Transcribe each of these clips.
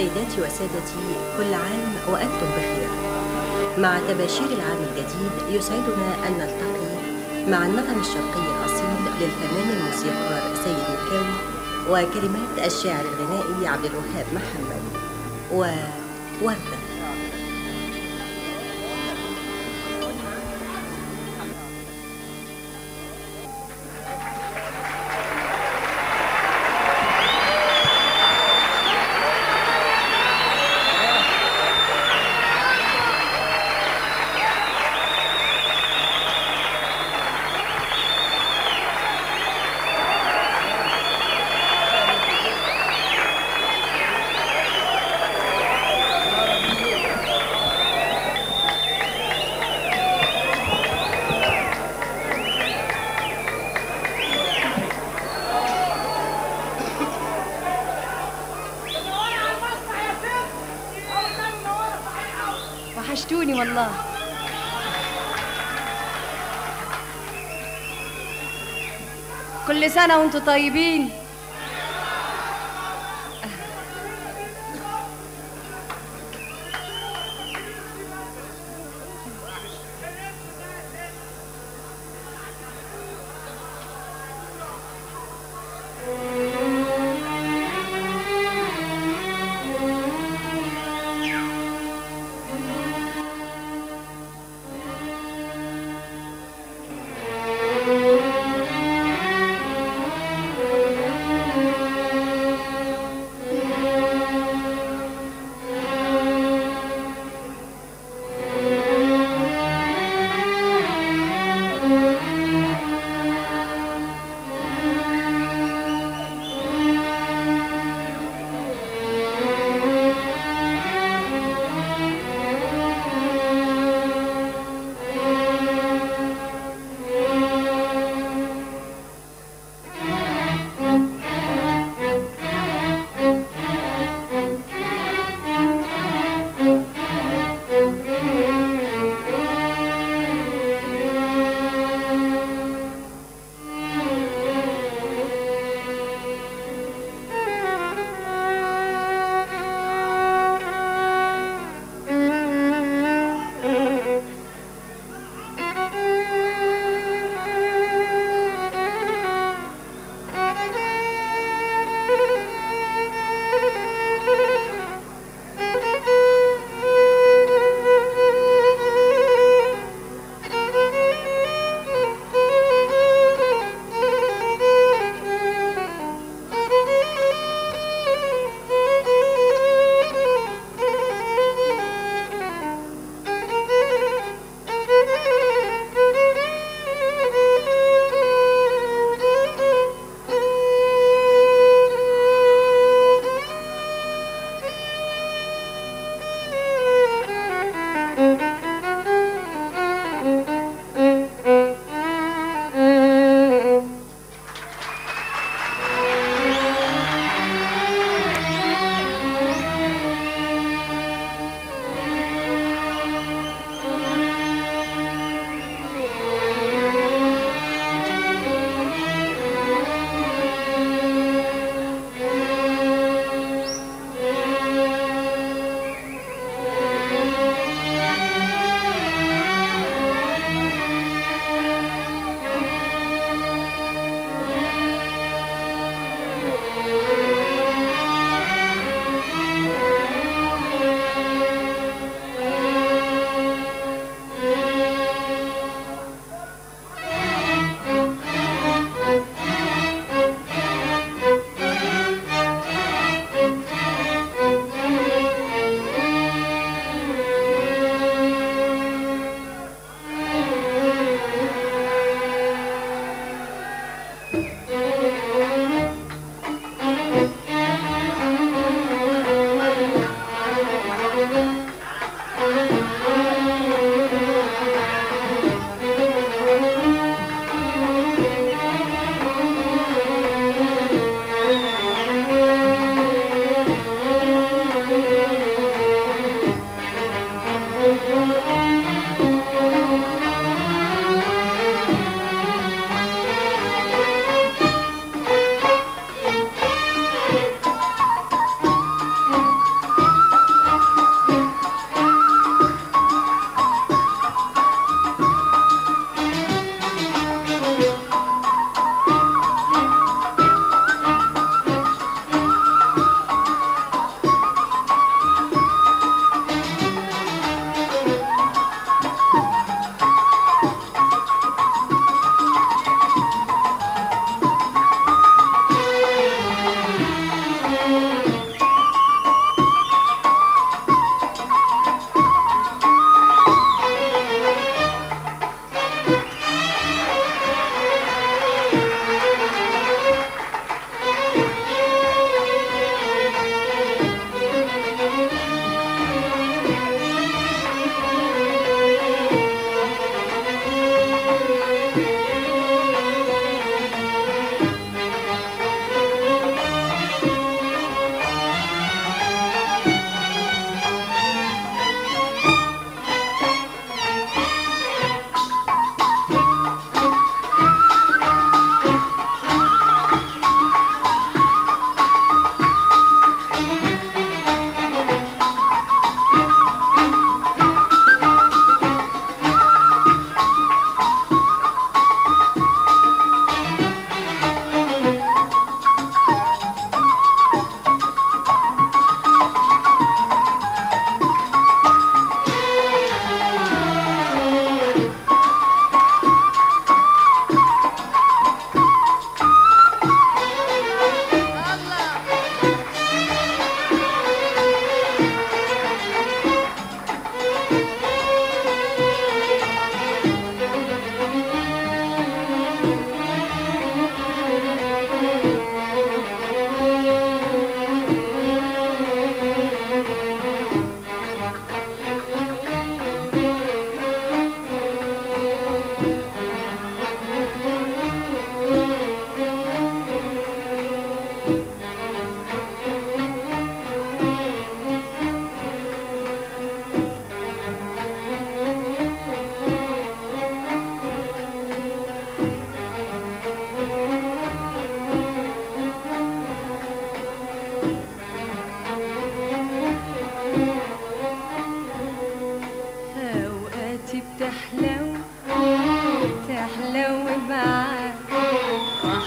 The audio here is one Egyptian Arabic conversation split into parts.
سيداتي وسادتي كل عام وأنتم بخير مع تباشير العام الجديد يسعدنا أن نلتقي مع النغم الشرقي الأصيل للفنان الموسيقار سيد مكاوي وكلمات الشاعر الغنائي عبد الوهاب محمد ووردة وحشتوني والله كل سنة وانتم طيبين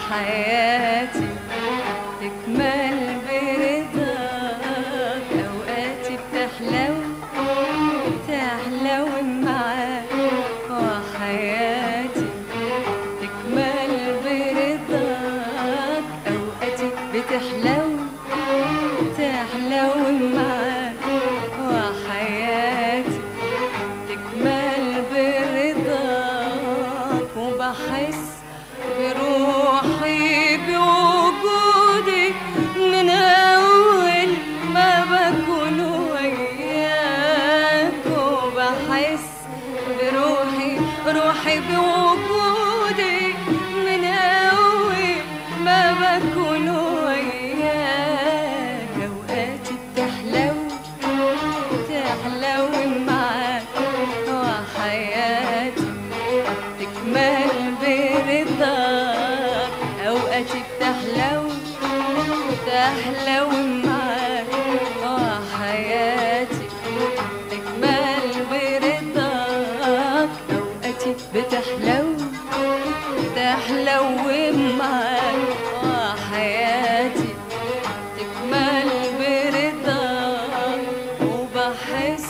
وحياتي تكمل برضاك أوقاتي بتحلو تحلو معاك وحياتي تكمل برضاك أوقاتي بتحلو تحلو معاك وحياتي تكمل برضاك وبحس بروحي بوجودك من أول ما بكون وياك وبحس بروحي روحي بوجودك من أول ما بكون وياك أوقاتي بتحلو تحلو معاك وحياتي تكمل برضاك أوقاتي بتحلو تحلو معاك وحياتي تكمل برضاك أوقاتي بتحلو تحلو معاك وحياتي تكمل برضاك وبحس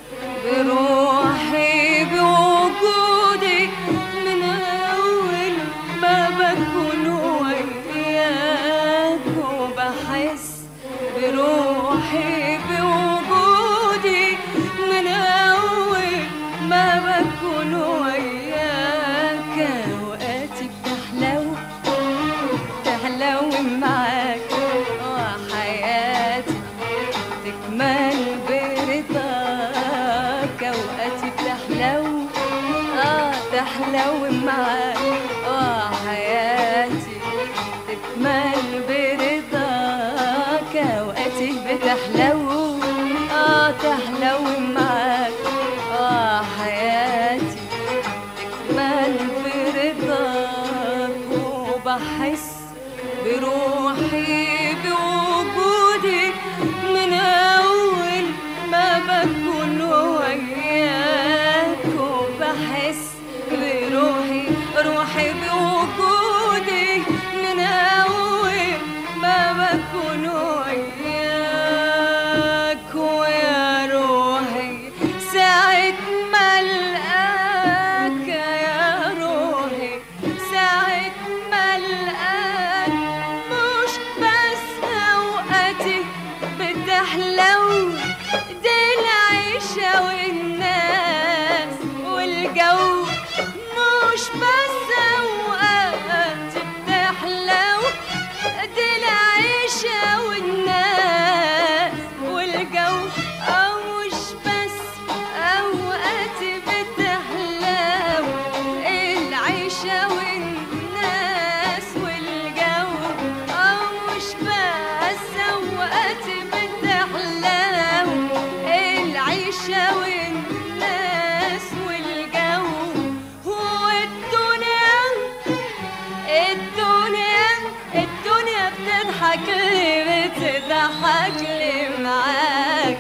بروحي بوجودك من أول ما بكون وياك وبحس بروحي بوجودك من أول ما بكون وياك أوقاتي بتحلو تحلو معاك وحياتي تكمل برضاك اوقاتي بتحلو اه تحلو معاك وحياتي تكمل برضاك اوقاتي بتحلو اه تحلو معاك وحياتي تكمل برضاك وبحس بروحي بوجودك من أول ما بكون وياك وبحس بروحي روحي بوجودك من أول ما بكون وياك ويا روحي ساعة ما ألقاك يا روحي ساعة ما ألقاك مش بس أوقاتي بتحلو دي العيشة والناس والجو مش بس أوقاتي بتحلو دي العيشة والناس والجو أو مش بس أوقاتي بتحلو العيشة والناس والجو أو مش بس أوقاتي بتحلو العيشة والناس والجو هو الدنيا الدنيا الدنيا بتضحك لي بتضحك لي معاك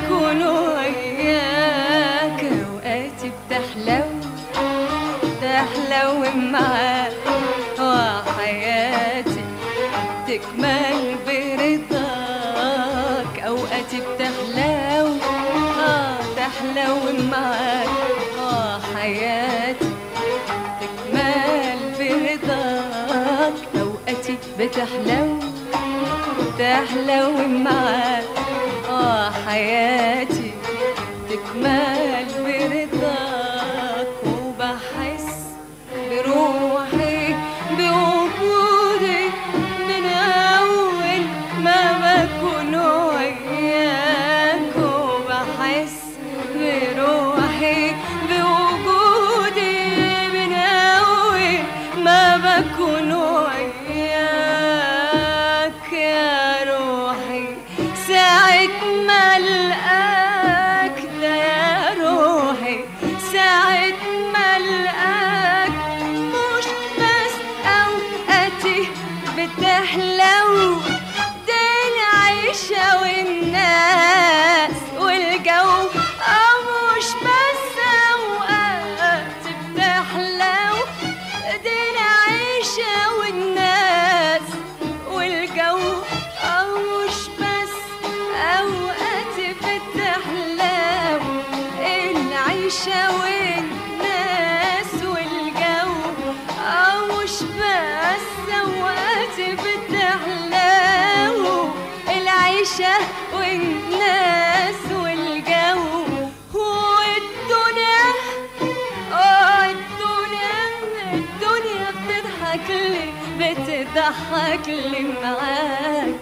أكون وياك أوقاتي بتحلو تحلو معاك وحياتي تكمل برضاك أوقاتي بتحلو آه تحلو معاك آه حياتي تكمل برضاك أوقاتي بتحلو تحلو معاك آه حياتي تكمل برضاك وبحس بروحي بوجودك من أول ما بكون وياك وبحس بروحي بوجودي من أول ما بكون وياك يا روحي ساعة ما ألقاك ده يا روحي ساعة ما ألقاك مش بس أوقاتي بتحلو دي العيشة والناس والجو أو مش بس أوقاتي بتحلو دي العيشة والناس والجو أو مش بس أوقاتي بتحلو العيشة والناس والجو أو مش بس أوقاتي بتحلو العيشة والناس والجو والدنيا آه الدنيا الدنيا بتضحك لي بتضحك لي معاك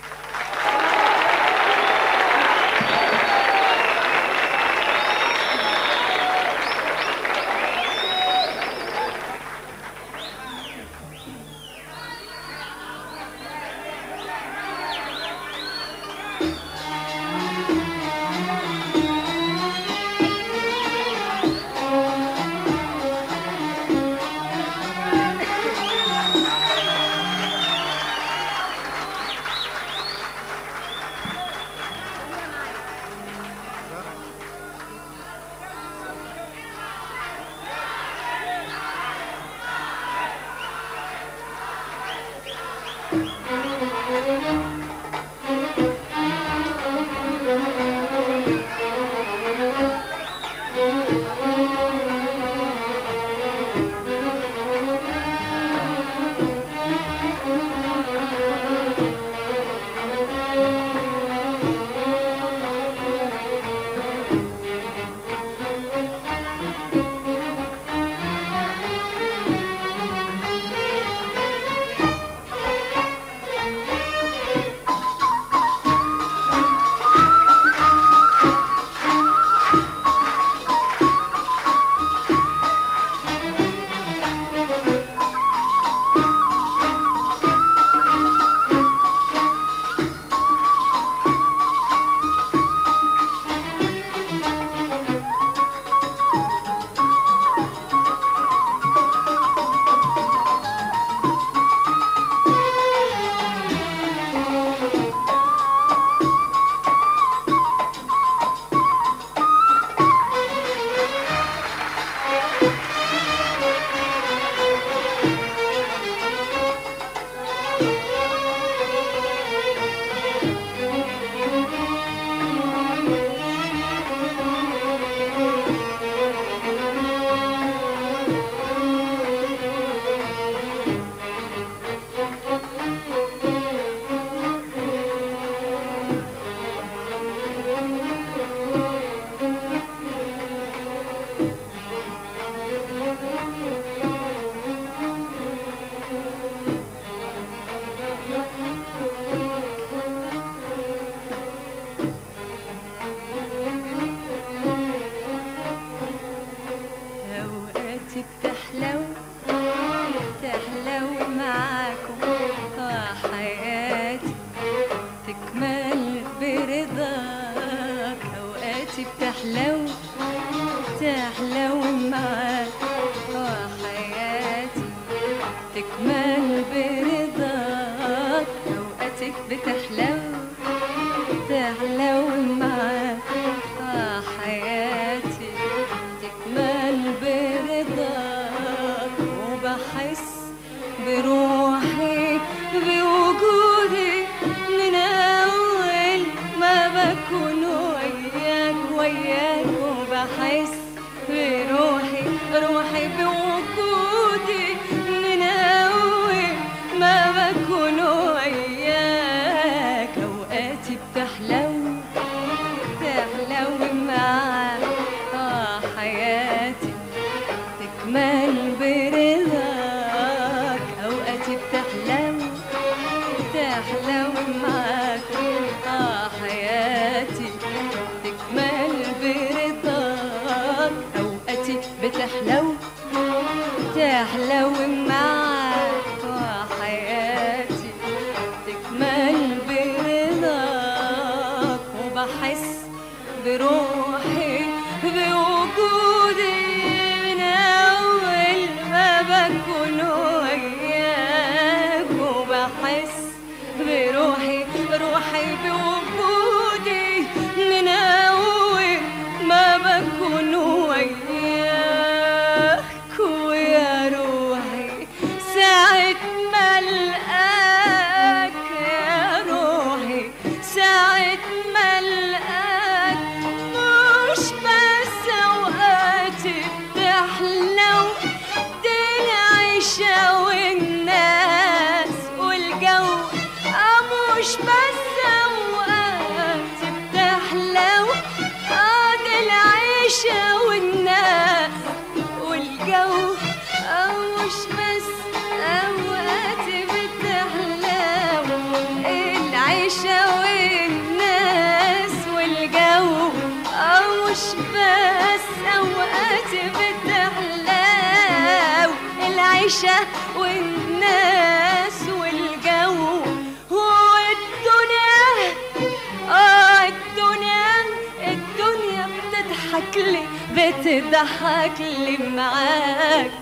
اوقاتي بتحلو تحلو معاكم وحياتي تكمل برضاك اوقاتي بتحلو تحلو معاك وحياتي تكمل برضاك اوقاتك بتحلو تحلو معاك وبحس بروحي روحي بوجودي من أول ما بكون وياك أوقاتي بتحلو تحلو معاك آه حياتي تكمل برضاك أوقاتي بتحلو تحلو معاك آه حياتي تكمل برضاك أوقاتي بتحلو تحلو معاك آه حياتي تكمل برضاك وبحس بروحي بوجودي من أول ما بكون وياك وبحس بروحي روحي بوجودي من أول ما بكون وياك ويا روحي ساعة ما ألقاك يا روحي ساعة ما ألقاك مش بس أوقاتي بتحلو دي العيشة والناس والجو آه مش بس أوقاتي بتحلو آه دي العيشة والناس والجو آه مش بس أوقاتي بتحلو العيشة والناس والجو آه مش بس أوقاتي بتحلو العيشة والناس والجو والدنيا آه الدنيا الدنيا بتضحك لي بتضحك لي معاك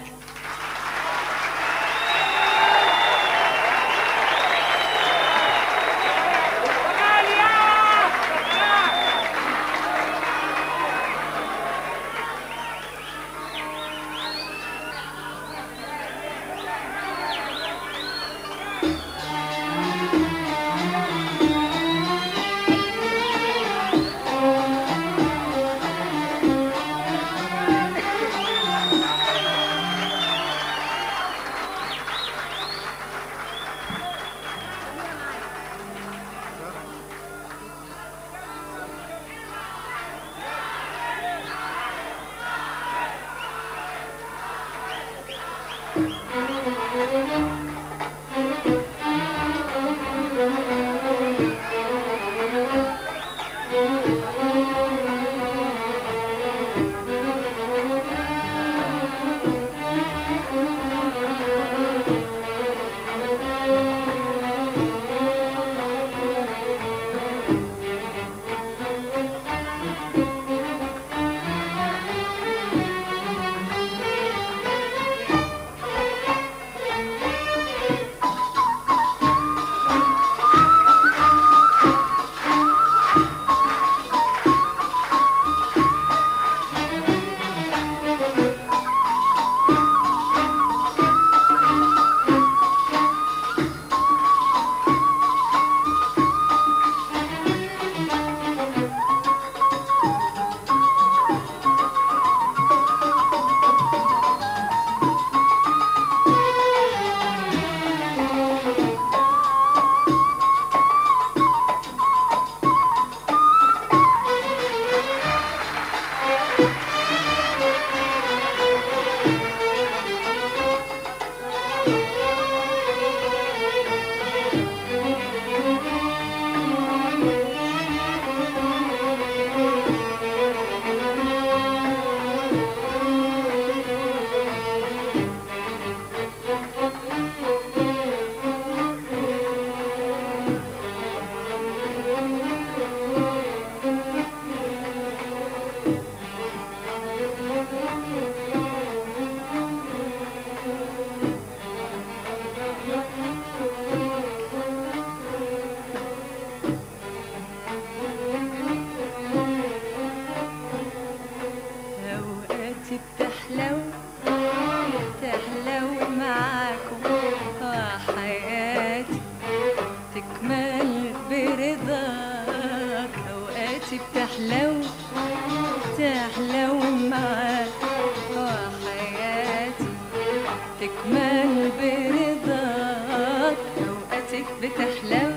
تحلو معاك وحياتي تكمل برضاك اوقاتك بتحلو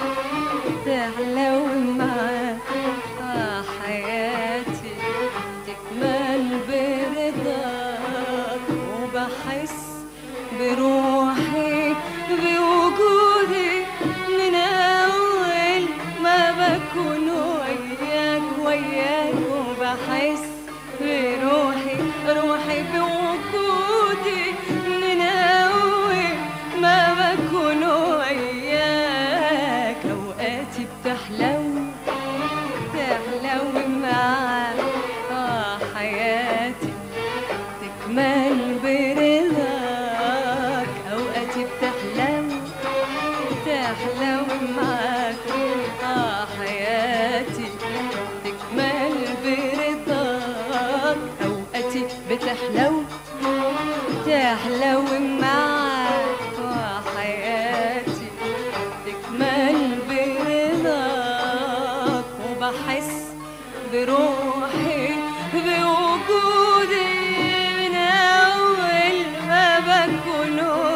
تحلو معاك حياتي تكمل برضاك وبحس بروحي بوجودي من أول ما بكون وياك وياك وبحس بروحي روحي بوجودي من أول ما بكون وياك أوقاتي بتحلو تحلو معاك آه حياتي تكمل برضاك أوقاتي بتحلو تحلو معاك آه حياتي تكمل برضاك أوقاتي بتحلو تحلو معاك آه حياتي تكمل برضاك وبحس بروحي بوجودي من أول ما بكون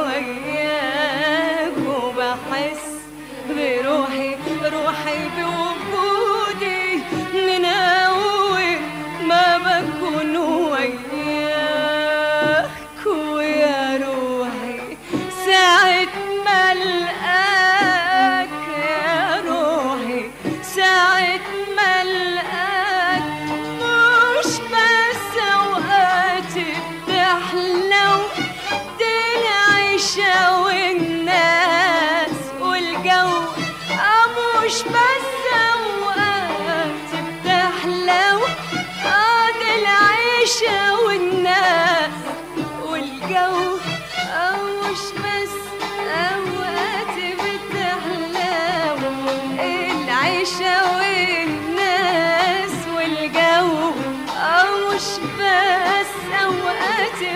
وياك وبحس بروحي روحي بوجودي من أول ما بكون وياك ويا روحي ساعة ما ألقاك يا روحي ساعة ما ألقاك مش بس أوقاتي بتحلو دي العيشة والناس والجو آه مش بس أوقاتي بتحلو آه دي العيشة والناس والجو آه مش بس أوقاتي بتحلو العيشة والناس والجو آه مش بس أوقاتي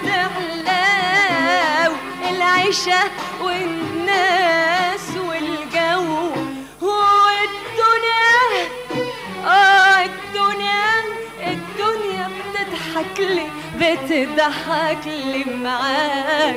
بتحلو العيشة والناس والجو والدنيا آه الدنيا الدنيا بتضحك لي بتضحك لي معاك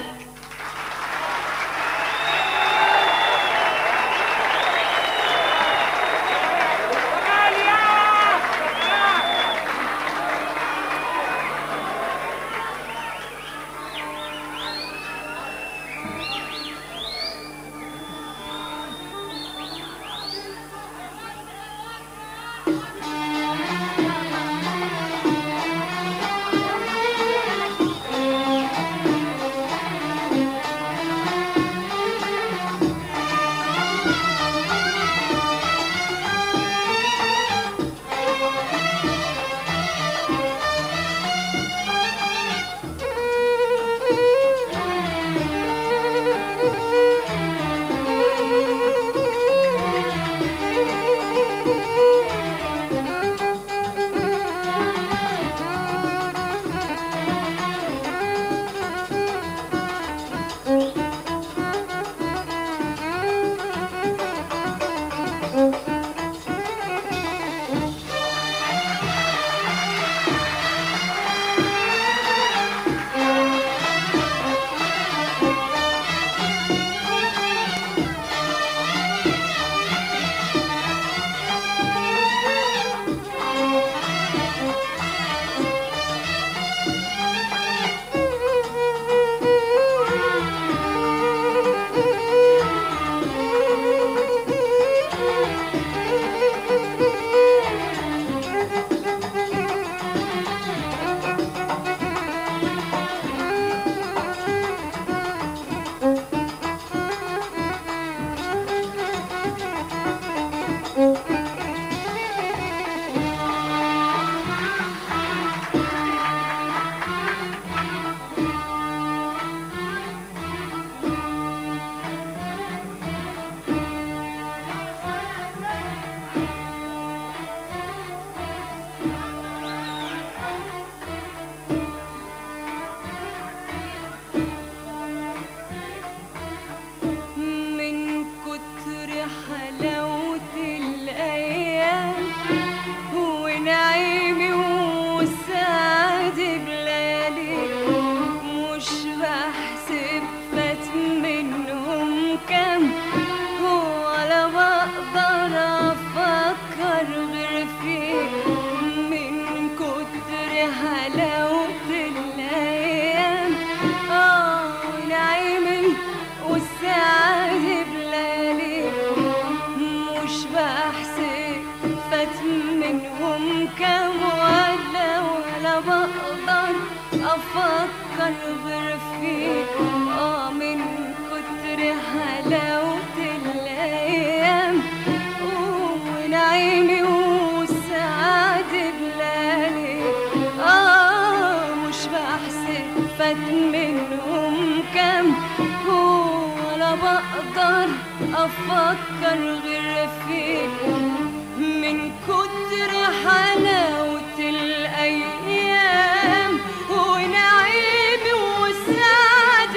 كام ولا ولا بقدر افكر غير فيك اه من كتر حلاوة الايام ونعيمي وسعاد بلالي اه مش بحسب فات منهم كام ولا بقدر افكر غير فيك من كتر حلاوة الأيام ونعيمي وسعد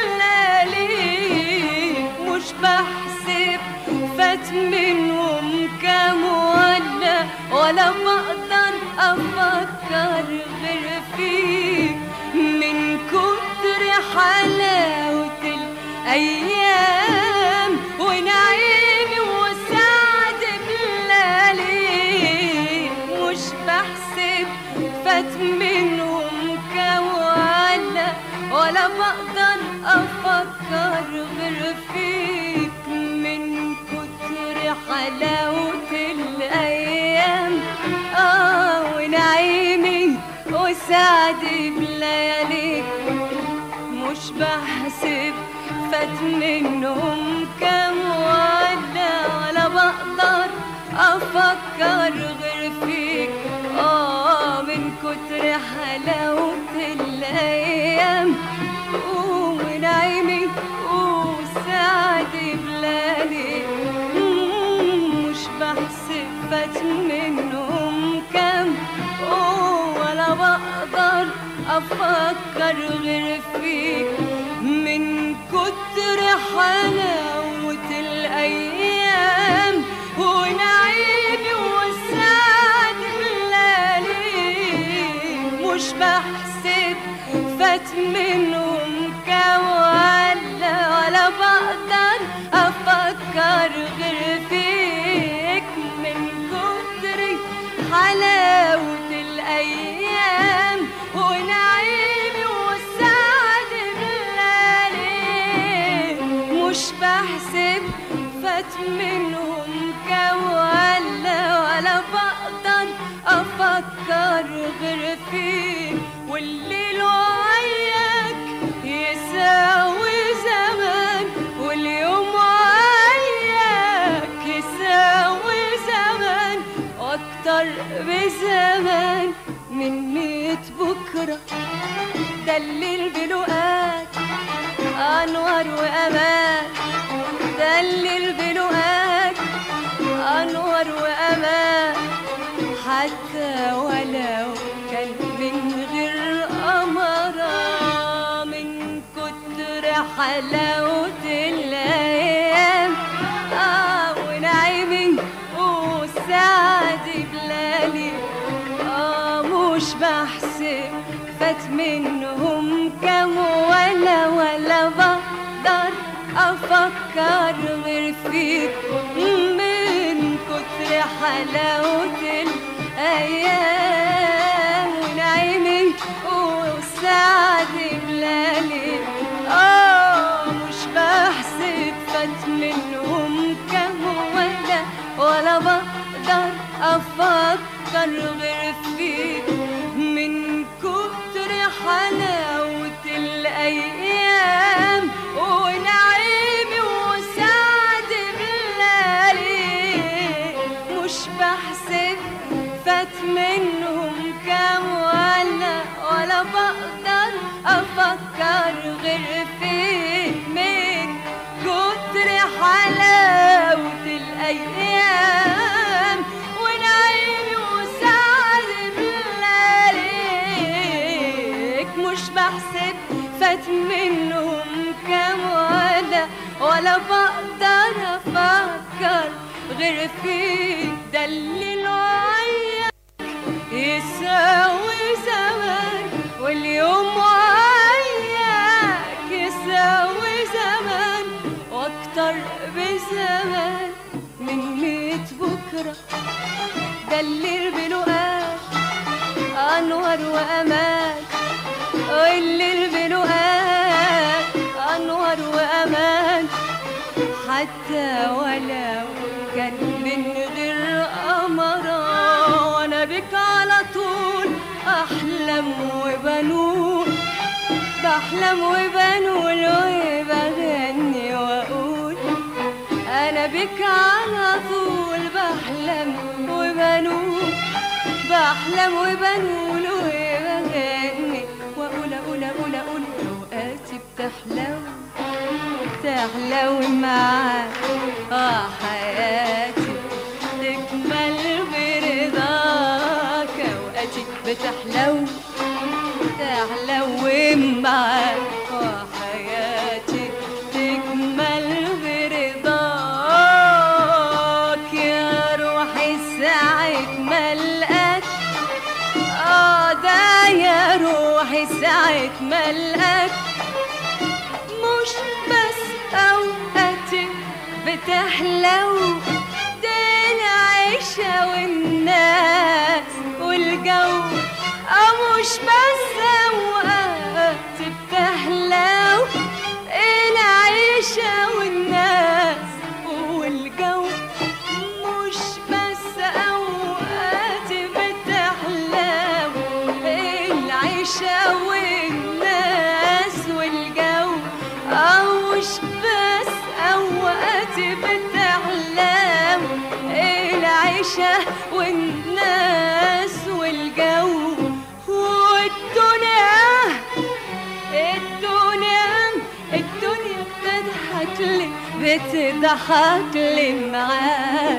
بلالي مش بحسب فات منهم كام ولا ولا بقدر أفكر غير فيك من كتر حلاوة الأيام ونعيمي وسعد بلالي مش بحسب فات منهم كوالا ولا بقدر أفكر غير فيك من كتر حلاوة الأيام آه ونعيمي وسعدي بلياليك مش بحسب فات منهم كام ولا ولا بقدر افكر غير فيك اه من كتر حلاوة الايام ونعيمي وسعدي بلالي مش بحسب فات منهم كام ولا بقدر افكر غير فيك من كتر حلاوة الايام ونعيمي وسعد بلالي مش بحسب فات منهم كوالا ولا بقدر افكر غير فيك من كتر حلاوة الايام ونعيمي وسعد بلالي مش بحسب فات منهم كوالا ولا بقدر افكر غير فيك والليل وياك يساوي زمان واليوم وياك يساوي زمان واكتر بزمان من ميت بكرة دلل بلقاك انوار وامان دلل بلقاك انوار وامان حتى ولو كان من غير قمرة من كتر حلاوة الأيام آه ونعيمي وسعدي بلالي آه مش بحسب فات منهم كام ولا ولا بقدر أفكر غير فيك من كتر حلاوة الأيام ونعيمي وسعدي بلالي آه مش بحسب فات منهم كام ولا ولا بقدر أفكر غير فيك من كتر حلاوة الأيام ونعيمي وسعد بلالي مش بحسب فات منهم كام ولا ولا بقدر أفكر غير فيك من كتر حلاوة الأيام ونعيمي وسعد بلاليك مش بحسب فات منهم كام ولا ولا بقدر أفكر غير فيك دلل وعيك يساوي زمان واليوم وعيك يساوي زمان واكتر بزمان من ميت بكرة دلل بلقاك انوار وامان والليل بلقاك انوار وامان حتى ولو كان من غير قمرة وانا بك على على طول أحلم وبنول بحلم وبنول وبغني وأقول أنا بك على طول بحلم وبنول بحلم وبنول وبغني وأقول أقول أقول أقول أوقاتي بتحلو تحلو معاك آه حياتي تكمل برضاك أوقاتي بتحلو تحلو معاك وحياتي تكمل برضاك يا روحي ساعة ما لقاك اه ده يا روحي ساعة ما لقاك مش بس اوقاتي بتحلو ده العيشة والناس والجو اه مش بس اوقاتي بتحلو العيشة والناس والجو مش بس اوقاتي بتحلو العيشة والناس والجو أو مش بس أوقاتي بتحلم العيشة والناس والجو والدنيا الدنيا الدنيا بتضحك لي بتضحك لي معاك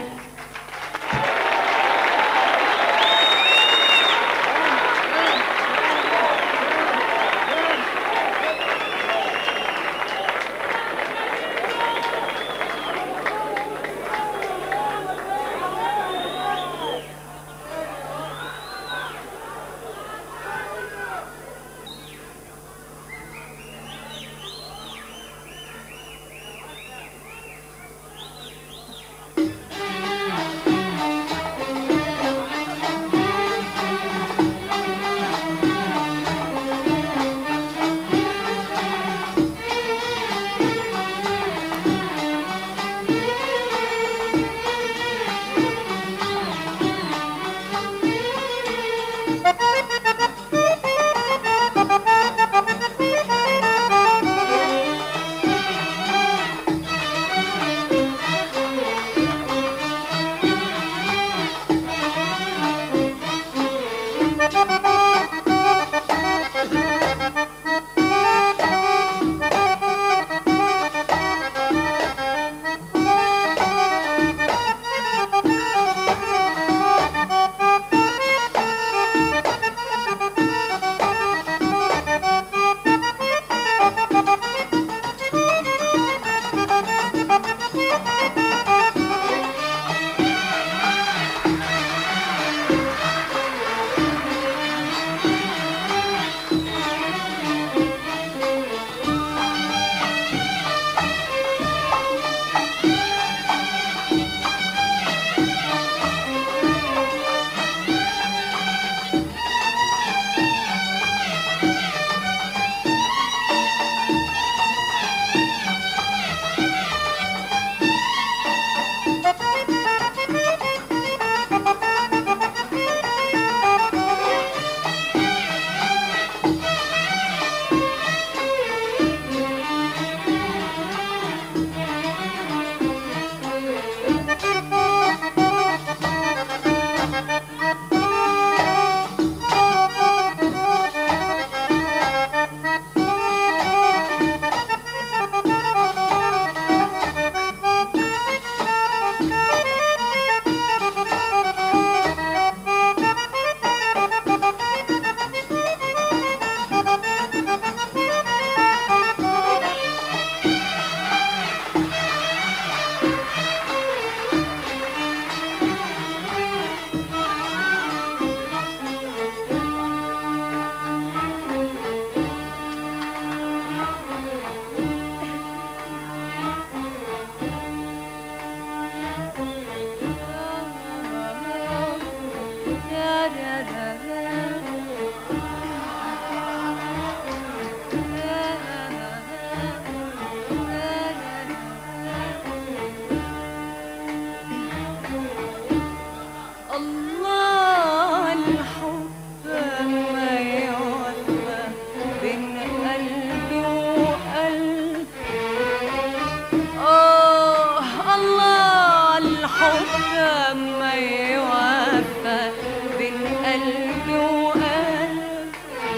قلبي وقلب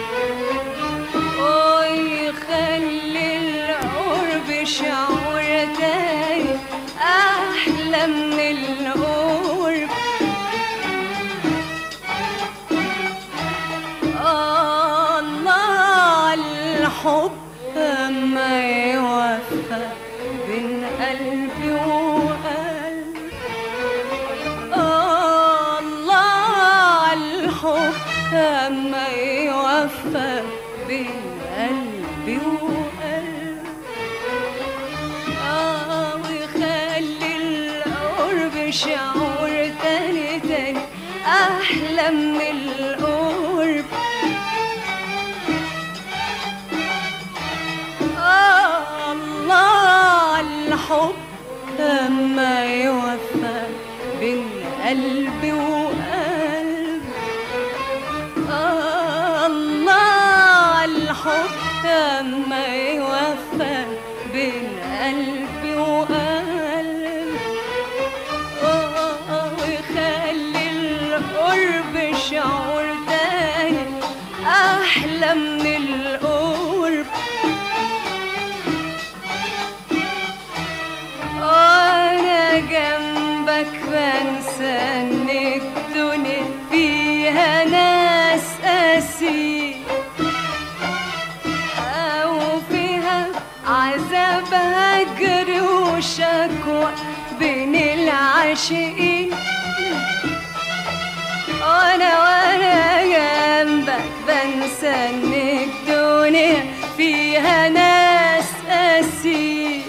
ويخلي القرب شعور تاني أحلى من القرب الله الحب ما يوفى بين قلبي وقلب الله الحب ما يوفى بين قلبي وقلب آه ويخلي القرب شعور تاني تاني أحلى من القرب آه الله الحب ما يوفى بين قلبي وقلب آه الله الحب ما يوفى بين قلبي وقلب آه ويخلي القرب شعور تاني أحلى من القرب أنا جنبك بنسى إن الدنيا فيها ناس قاسي أو فيها عذاب هجر وشكوى بين العاشقين أنا وأنا جنبك بنسى إن الدنيا فيها ناس قاسي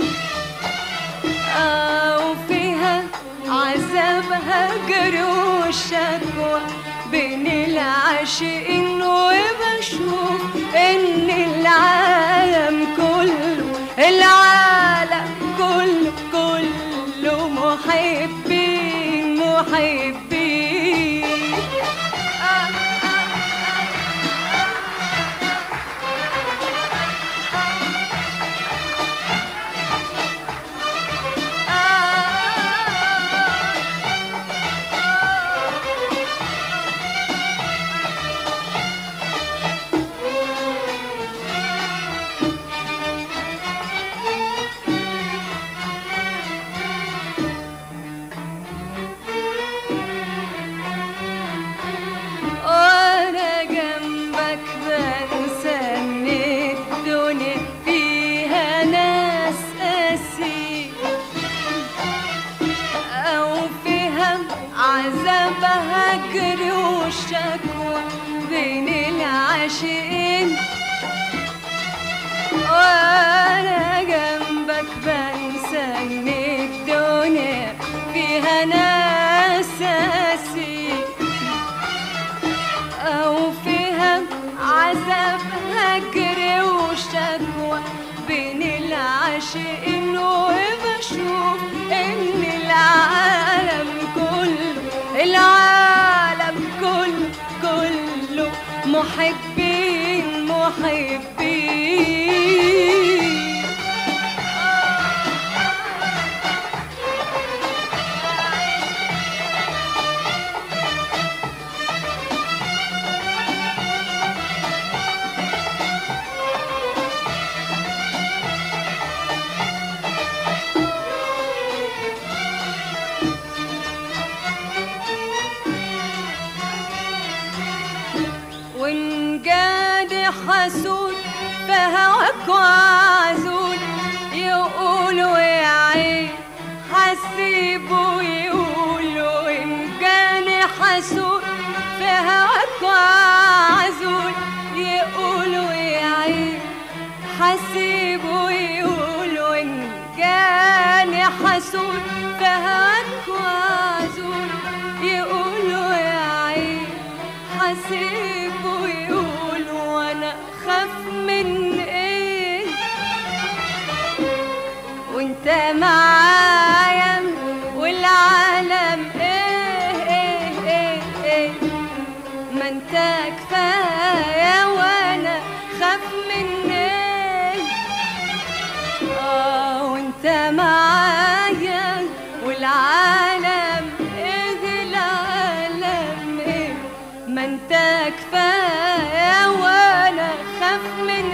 أو فيها عذاب هجر وشكوى بين العاشقين وبشوف إن العالم كله العالم كله كله محبين محبين آه آه وانا جنبك بنسى ان الدنيا فيها ناس قاسي او فيها عذاب هجر وشكوى بين العاشقين وانا جنبك بنسى ان الدنيا فيها ناس قاسي أو فيها عذاب هجر وشكوى بين العاشقين وبشوف إن العالم كله العالم كله كله محبين محبين وإن جاد حسود فهواك وعزول يقولوا يا عين حسيبه يقولوا إن كان حسود فهواك وعزول يقولوا يا عين حسيبه يقولوا إن كان حسود فهواك وعزول يقولوا يا عين حسيب ويقول وانا خاف من ايه وانت معايا والعالم ايه ايه ايه ايه ما انت كفايه وانا خاف من ايه اه وانت معايا والعالم ايه العالم ايه ما انت كفاية ولا خاف من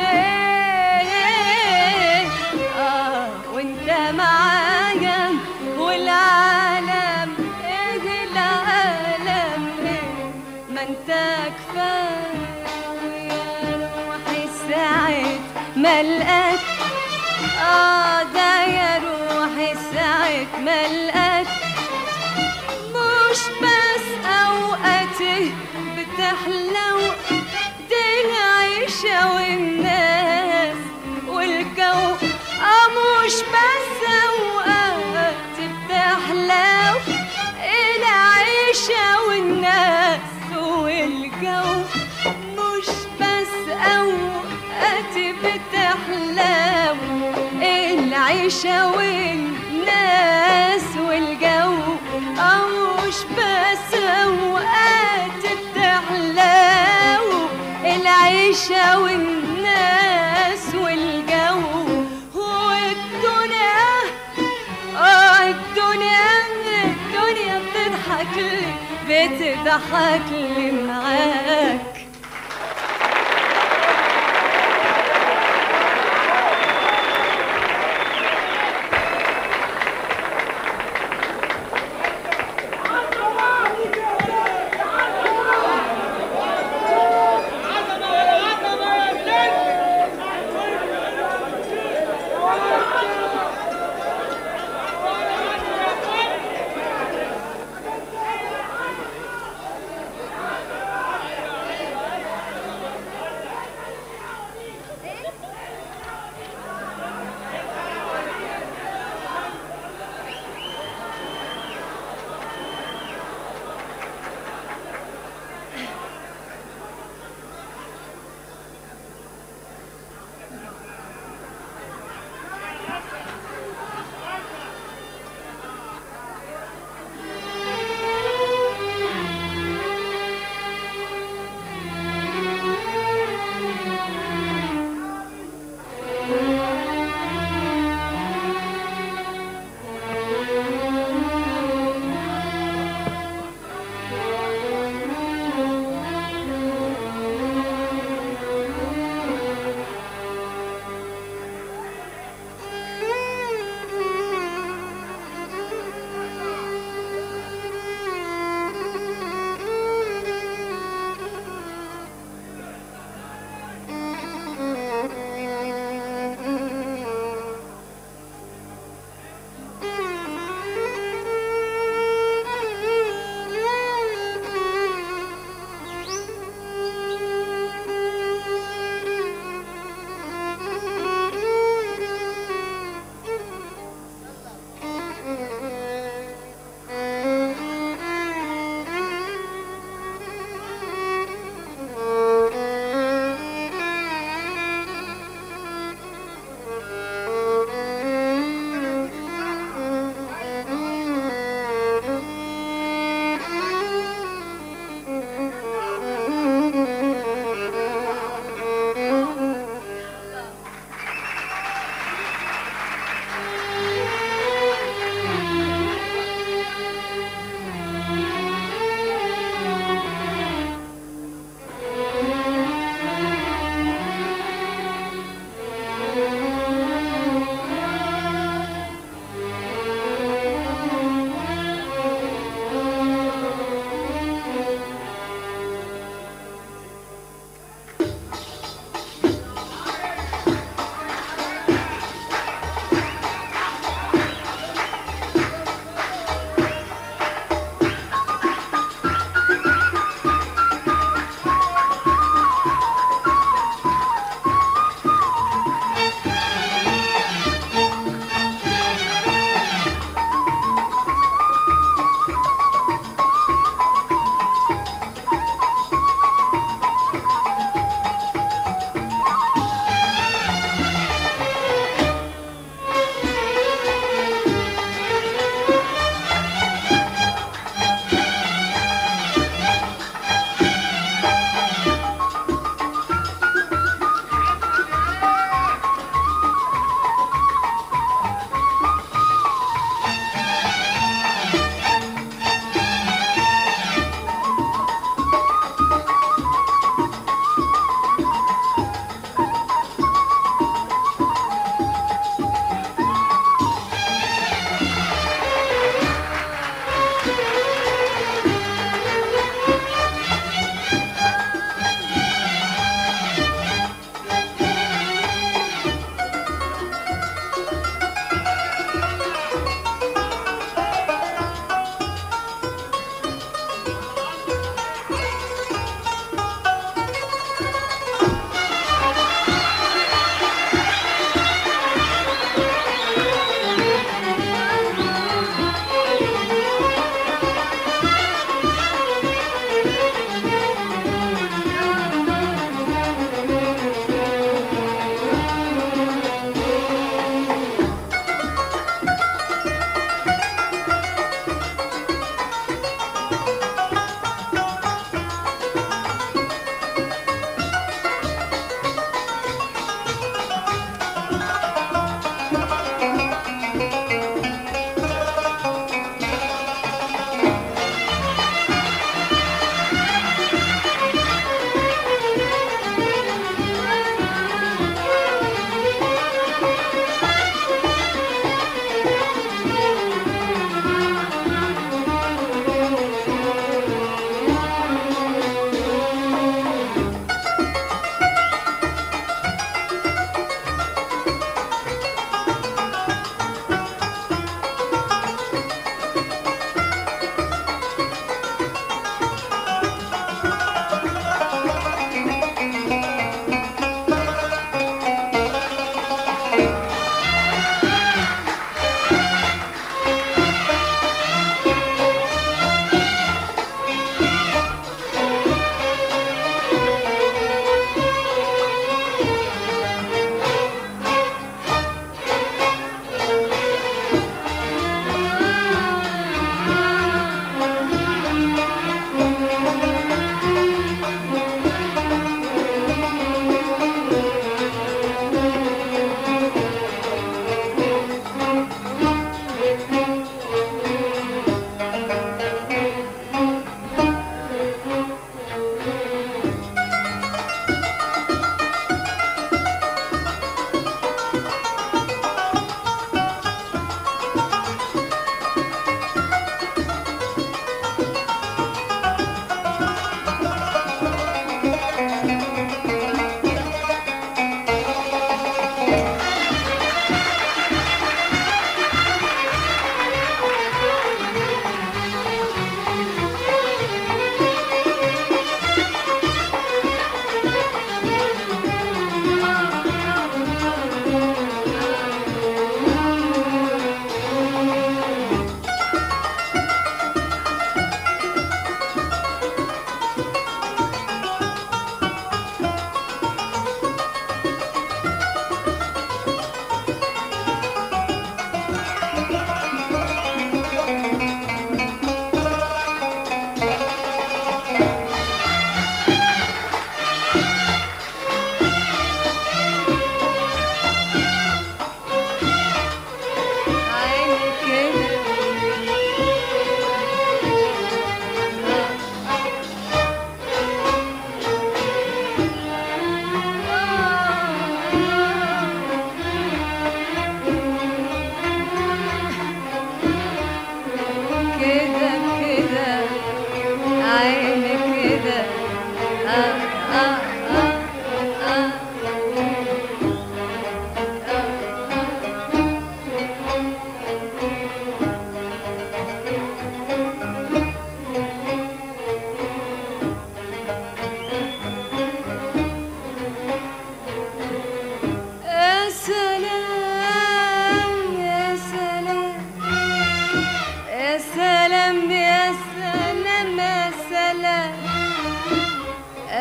ايه اه وانت معايا والعالم ايه العالم ايه ما انت كفاية ويا روحي ساعة ما لقاك اه ده يا روحي ساعة ما لقاك مش بس اوقاتي بتحلو دي العيشة والناس والجو اه مش بس اوقاتي بتحلو العيشة والناس والجو مش بس اوقاتي بتحلو العيشة والناس والجو أو مش بس أوقات بتحلو العيشة والناس والجو والدنيا آه الدنيا الدنيا بتضحك لي بتضحك لي معاك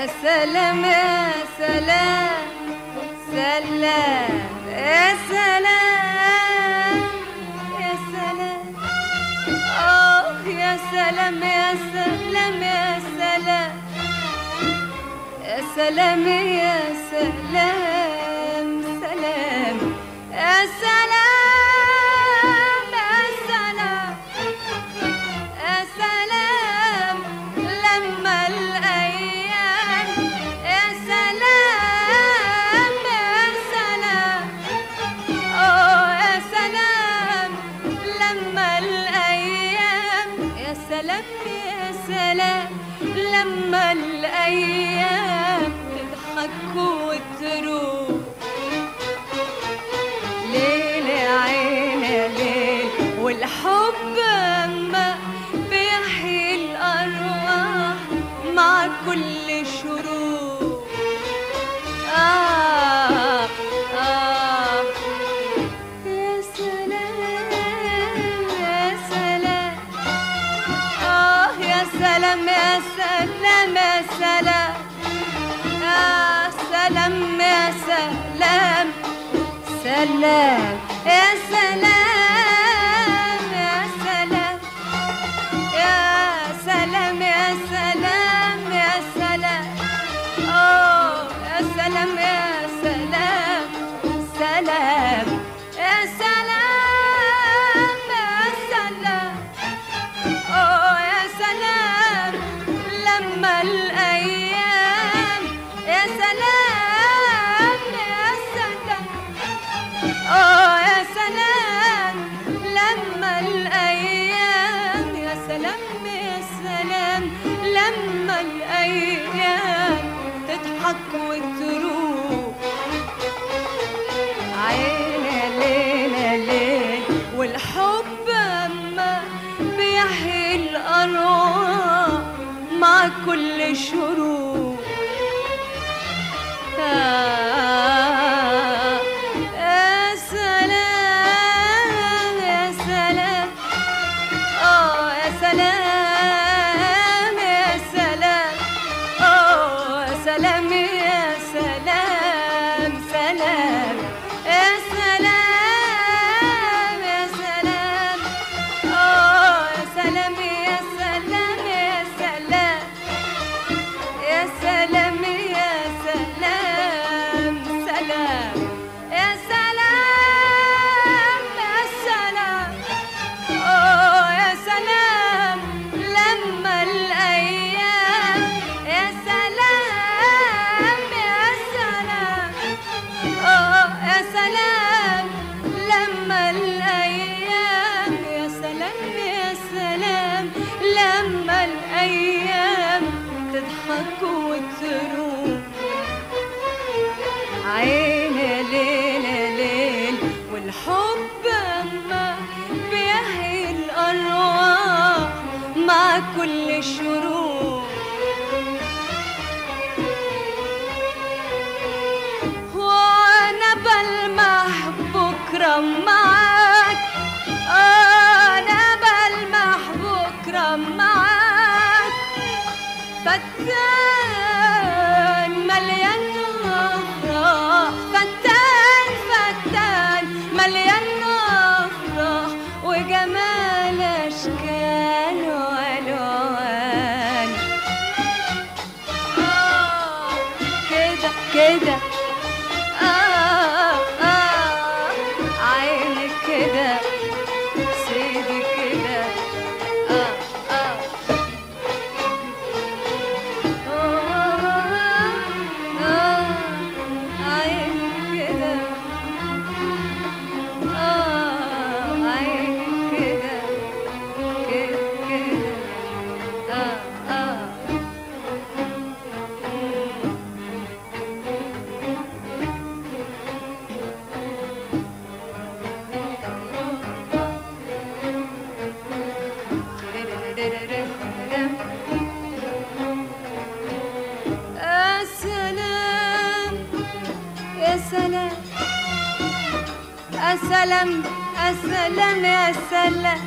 سلام يا سلام سلام يا سلام يا سلام آه يا سلام يا سلام يا سلام يا سلام يا سلام سلام يا سلام يا سلام يا سلام لما الأيام يا سلام يا سلام أوه يا سلام لما الأيام يا سلام يا سلام لما الأيام تضحك وتروح ليل يا عين يا ليل والحب أما بيحيي الأرواح مع كل شروق آه آه يا سلام يا سلام آه يا سلام يا سلام يا سلام يا سلام يا سلام سلام يا سلام يا سلام يا سلام يا سلام يا سلام أوه يا سلام يا سلام سلام يا سلام يا سلام أوه يا سلام لما الأيام يا سلام يا سلام أوه يا سلام لما الأيام يا سلام يا سلام لما الأيام تضحك وتروح عين يا ليل يا ليل والحب أما بيحيي الأرواح مع كل شروق آه يا سلام يا سلام آه يا سلام يا سلام آه يا سلام يا سلام سلام يا سلام يا سلام آه يا سلام يا سلام يا سلام يا سلام يا سلام سلام يا سلام يا سلام أوه يا سلام لما الأيام يا سلام يا سلام أوه يا سلام لما الأيام يا سلام يا سلام لما الأيام تضحك وتروح عين يا ليل يا ليل والحب أما بيحيي الأرواح مع كل شروق وأنا بلمح بكرة معاك أنا بلمح بكرة معاك فتان مليان أفراح فتان فتان مليان أفراح وجمال أشكال وألوان آه، كده كده آه آه عينك كده سيدي كده آه آه يا سلام يا سلام يا سلام يا سلام يا سلام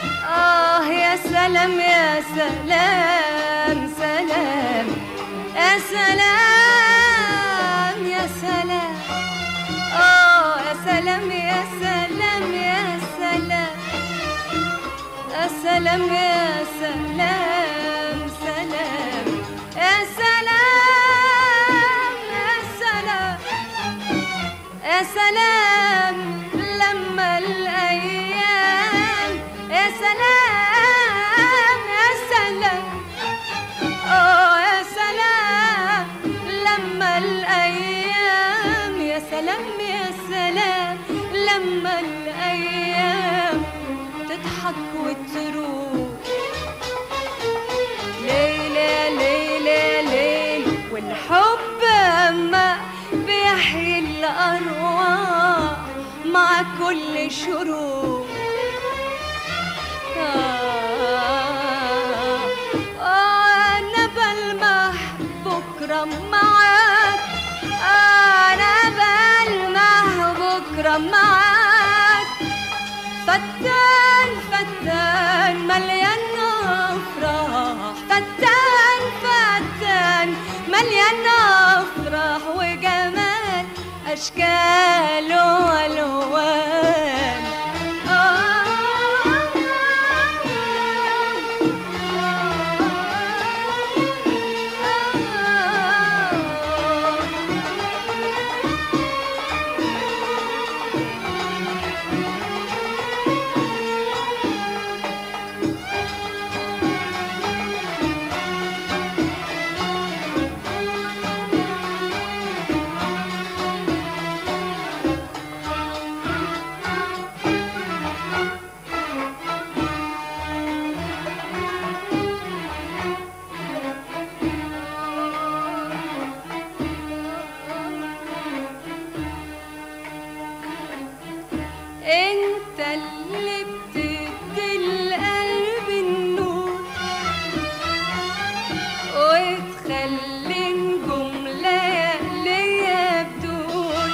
آه يا سلام يا سلام سلام يا سلام يا سلام اه يا سلام يا سلام يا سلام يا سلام يا سلام سلام يا سلام يا سلام يا سلام لما الايام يا سلام يا سلام اه يا سلام لما الايام يا سلام يا سلام لما الايام تضحك وتروح ليلة ليلة ليل والحب أما بيحيي الأرواح مع كل شروق آه آه أنا بلمح بكرة معاك أنا بلمح بكرة معاك فتان فتان مليان افراح فتان فتان مليان افراح وجمال اشكال والوان انت اللي بتدي القلب النور وتخلي نجوم لياليا بدون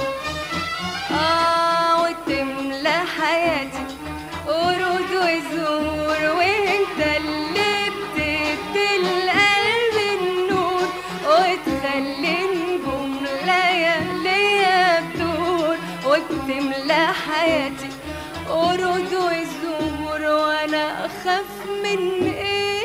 اه وتملى حياتي ورود وزهور وانت اللي بتدي القلب النور وتخلي نجوم لياليا بدون وبتملى حياتي ورود وزهور وانا اخاف من ايه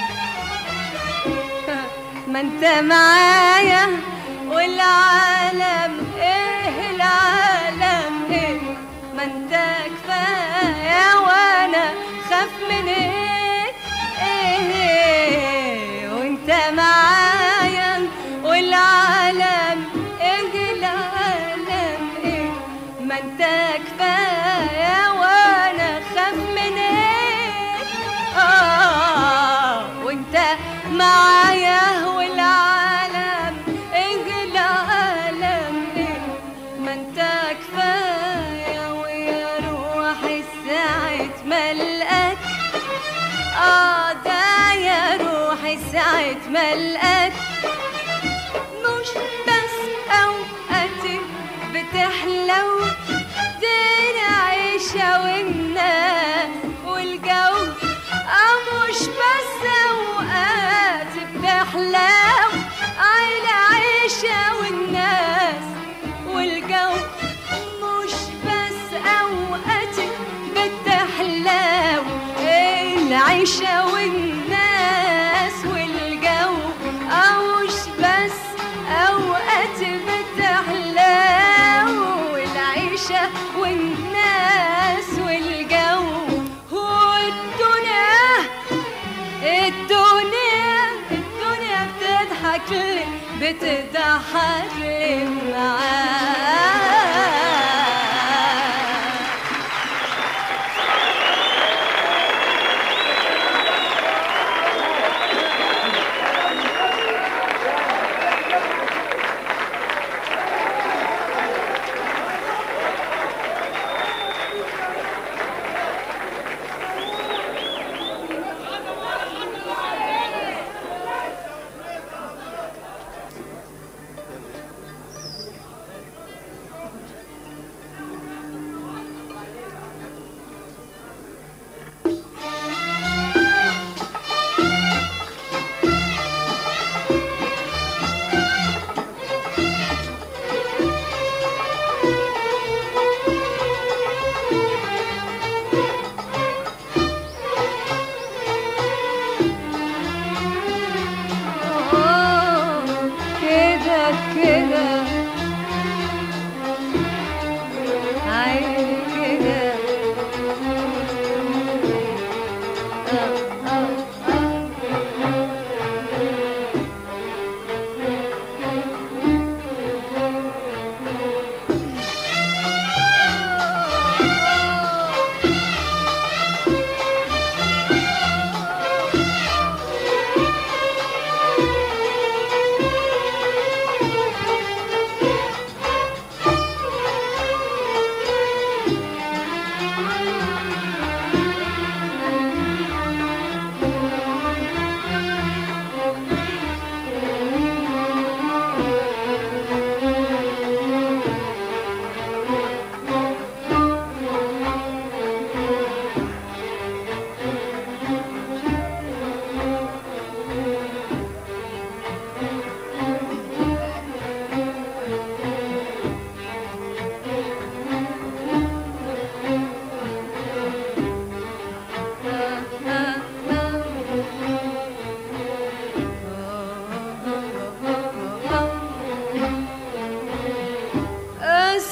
ما انت معايا والعالم ايه العالم ايه ما انت كفايه وانا خاف من ايه ايه وانت معايا والعالم ايه العالم ايه ما انت كفايه وانا خاف من ايه اه وانت معايا والعالم ايه العالم ايه ما انت كفايه ويا روحي ساعة ما القاك اه ده يا روحي ساعة ما القاك مش بس اوقاتي بتحلو دي عيشة والناس والجو اه مش بس اوقات بتحلو على عيشة والناس والجو مش بس اوقات بتحلو العيشة والناس والجو اه مش بس اوقات بتحلو العيشة والناس والجو هو الدنيا الدنيا الدنيا بتضحك لي بتضحك لي معاك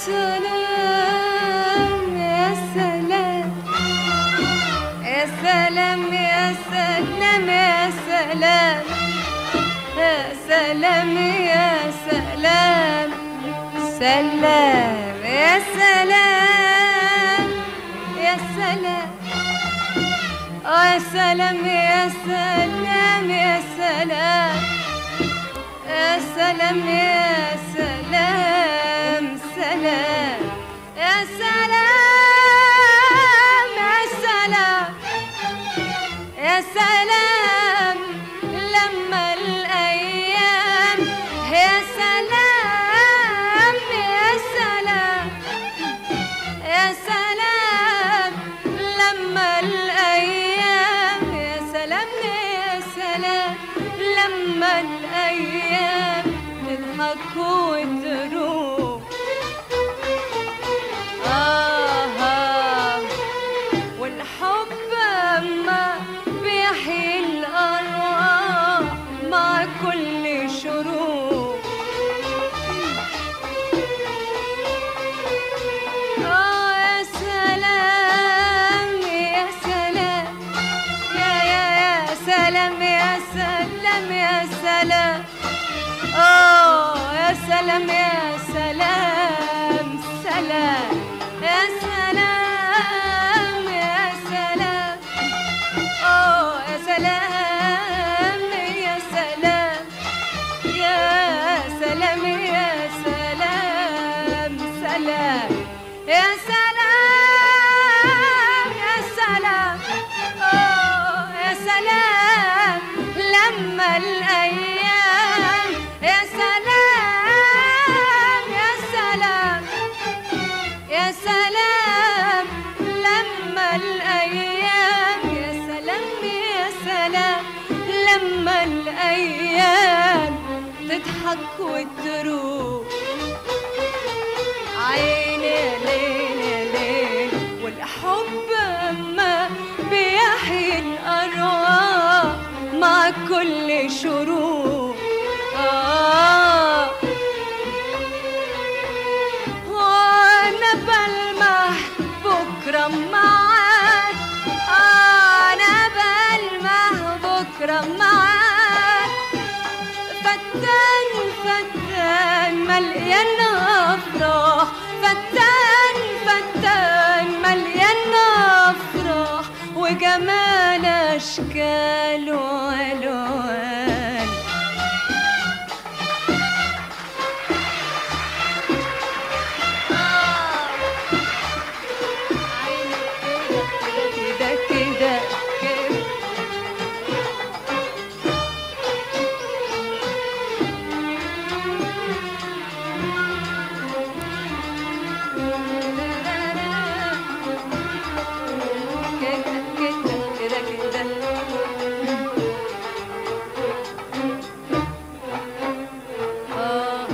سلام يا سلام يا سلام يا سلام يا سلام يا سلام يا سلام سلام يا سلام يا سلام آه يا سلام يا سلام يا سلام يا سلام يا سلام سلام يا سلام يا سلام يا سلام لما الأيام يا سلام يا سلام يا سلام لما الأيام يا سلام يا سلام لما الأيام تضحك وتروح آه آه والحب ما بيحيي الأرواح مع كل شروق آه يا سلام يا سلام يا يا يا سلام يا سلام يا سلام آه يا سلام يا سلام سلام يا سلام يا سلام آه يا سلام يا سلام يا سلام يا سلام سلام يا سلام يا سلام آه يا سلام لما الأيام يا سلام يا سلام يا سلام لما الأيام يا سلام يا سلام لما الأيام تضحك وتروح عيني يا ليل يا ليل والحب ما بيحيي الأرواح مع كل شروق آه وانا بلمح بكرة معاك انا بلمح بكرة معاك فتان فتان مليان افراح فتان فتان مليان افراح وجمال اشكال والوان كده كده كده كده كده كده كده آه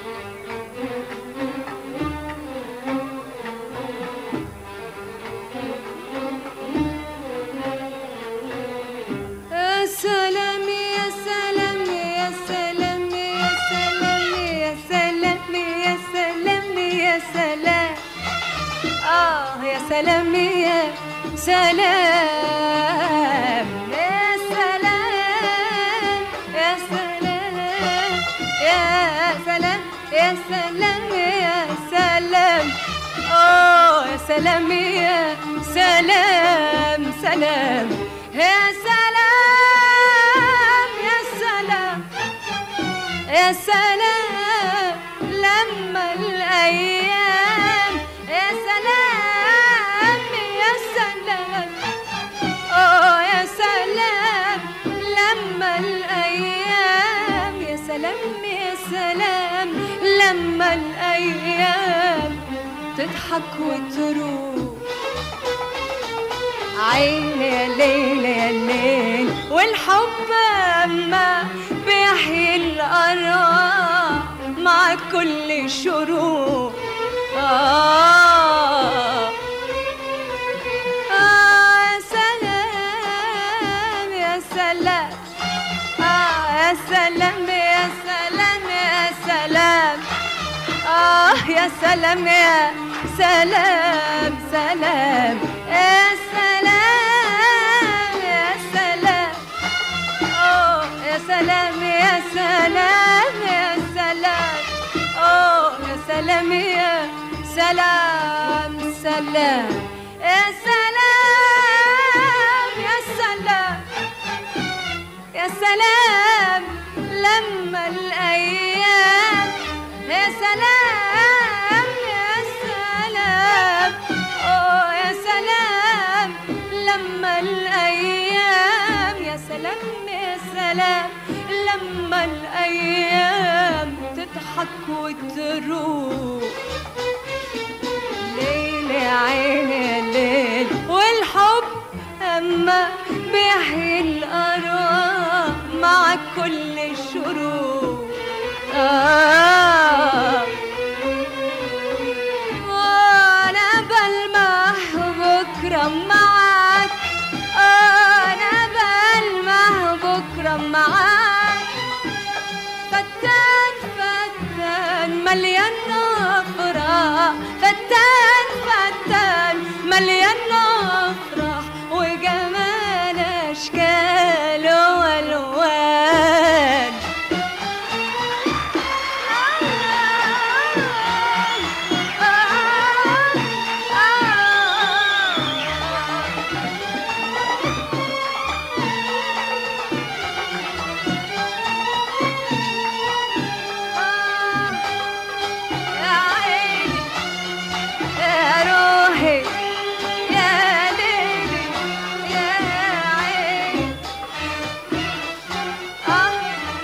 يا سلام يا سلام يا سلام يا سلام يا سلام يا سلام يا سلام آه يا سلام يا سلام يا سلام يا سلام يا سلام يا سلام يا سلام آه يا سلام يا سلام سلام يا سلام يا سلام يا سلام لما الأيام يا سلام يا سلام آه يا سلام لما الأيام يا سلام يا سلام لما الأيام تضحك وتروح عيني يا ليل يا ليل والحب ما بيحيي الأرواح مع كل شروق آه آه يا سلام يا سلام آه يا سلام يا سلام يا سلام آه يا سلام يا سلام سلام يا سلام يا سلام أوه يا سلام يا سلام يا سلام أوه يا سلام يا سلام سلام يا سلام يا سلام يا سلام لما الأيام يا سلام يا سلام أوه يا سلام لما الأيام يا سلام يا سلام لما الأيام تضحك وتروح ليل يا عيني يا ليل والحب أما بيحيي الآراء مع كل الشروق آه وأنا بلمح بكرة معاك أنا بلمح بكرة معاك فتان فتان مليان أفراح فتان فتان مليان أفراح وجمال أشكال وألوان يا عيني يا روحي يا ليلي يا عيني آه